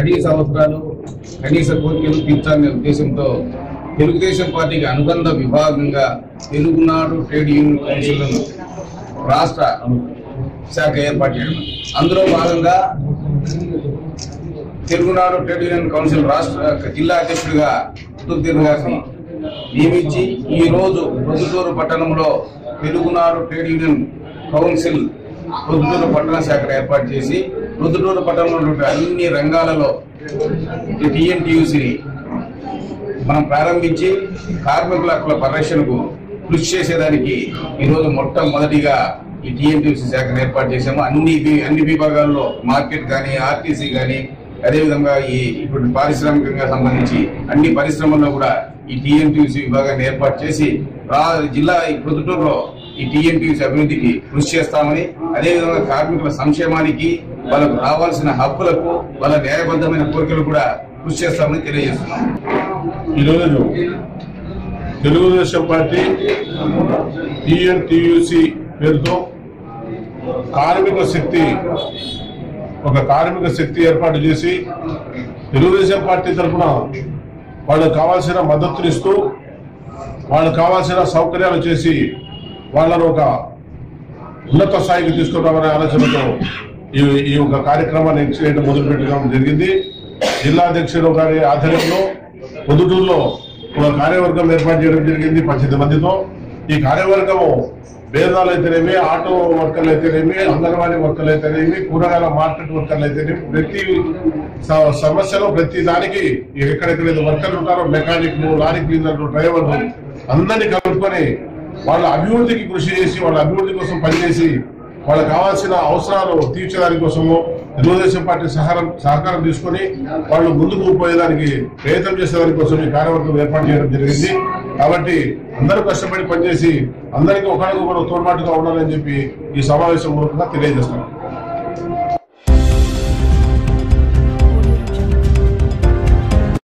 కనీస అవసరాలు కనీస కోరికలు తీర్చాలనే ఉద్దేశంతో తెలుగుదేశం పార్టీకి అనుబంధ విభాగంగా తెలుగునాడు ట్రేడ్ యూనియన్ కౌన్సిల్ను రాష్ట్ర శాఖ ఏర్పాటు చేయడం అందులో భాగంగా తెలుగునాడు ట్రేడ్ యూనియన్ కౌన్సిల్ రాష్ట్ర జిల్లా అధ్యక్షుడిగా పుత్తూరు గారిని నియమించి ఈ రోజు ప్రొద్దుటూరు పట్టణంలో Telugunadu trade union council Proddatur పట్టణ శాఖను ఏర్పాటు చేసి ప్రొద్దుటూరు పట్టణంలో ఉన్నటువంటి అన్ని రంగాలలో ఈ టీఎన్టీయూసీని మనం ప్రారంభించి కార్మికుల హక్కుల పరిరక్షణకు కృషి చేసేదానికి ఈరోజు మొట్టమొదటిగా ఈ టీఎన్టీసీ శాఖను ఏర్పాటు చేశాము అన్ని వి- అన్ని విభాగాల్లో మార్కెట్ కానీ ఆర్టీసీ కానీ అదేవిధంగా ఈ ఇప్పుడు పారిశ్రామికంగా సంబంధించి అన్ని పరిశ్రమల్లో కూడా ఈ టీఎన్టీసీ విభాగాన్ని ఏర్పాటు చేసి రా జిల్లా ఈ ప్రొద్దుటూరులో ఈ టీఎన్టీసీ అభివృద్ధికి కృషి చేస్తామని అదేవిధంగా కార్మికుల సంక్షేమానికి వాళ్ళకు రావాల్సిన హక్కులకు వాళ్ళ న్యాయబద్ధమైన కోరికలు కూడా కృషి చేస్తామని తెలియజేస్తున్నాం ఈరోజు తెలుగుదేశం పార్టీ టిఎన్టీయూసి పేరుతో కార్మిక శక్తి ఒక కార్మిక శక్తి ఏర్పాటు చేసి తెలుగుదేశం పార్టీ తరఫున వాళ్ళకు కావాల్సిన మద్దతునిస్తూ వాళ్ళకు కావాల్సిన సౌకర్యాలు చేసి వాళ్ళను ఒక ఉన్నత స్థాయికి తీసుకురావాలనే ఆలోచనతో ఈ ఈ యొక్క కార్యక్రమాన్ని చేయడం మొదలుపెట్టడం జరిగింది జిల్లా అధ్యక్షుడు గారి ఆధ్వర్యంలో పొద్దుటూరులో ఒక కార్యవర్గం ఏర్పాటు చేయడం జరిగింది పద్దెనిమిది మందితో ఈ కార్యవర్గము భేదాలు అయితేనేమి ఆటో వర్కర్లు అయితేనేమి అంగన్వాడీ వర్కర్లు అయితేనేమి కూరగాయల మార్కెట్ వర్కర్లు అయితేనేమి ప్రతి స- సమస్యలో ప్రతి దానికి ఎక్కడెక్కడైతే వర్కర్లు ఉంటారో మెకానిక్లు లారీ క్లీనర్లు డ్రైవర్లు అందరినీ కలుపుకొని వాళ్ళ అభివృద్ధికి కృషి చేసి వాళ్ళ అభివృద్ధి కోసం పనిచేసి వాళ్ళకి కావాల్సిన అవసరాలు తీర్చడానికి కోసము తెలుగుదేశం పార్టీ సహకారం సహకారం తీసుకొని వాళ్ళు ముందుకు పోయేదానికి ప్రయత్నం చేసేదాని కోసం ఈ కార్యవర్గం ఏర్పాటు చేయడం జరిగింది కాబట్టి అందరూ కష్టపడి పనిచేసి అందరికీ ఒకరికొకరు తోడ్పాటుగా ఉండాలని చెప్పి ఈ సమావేశం మూలంగా తెలియజేస్తాం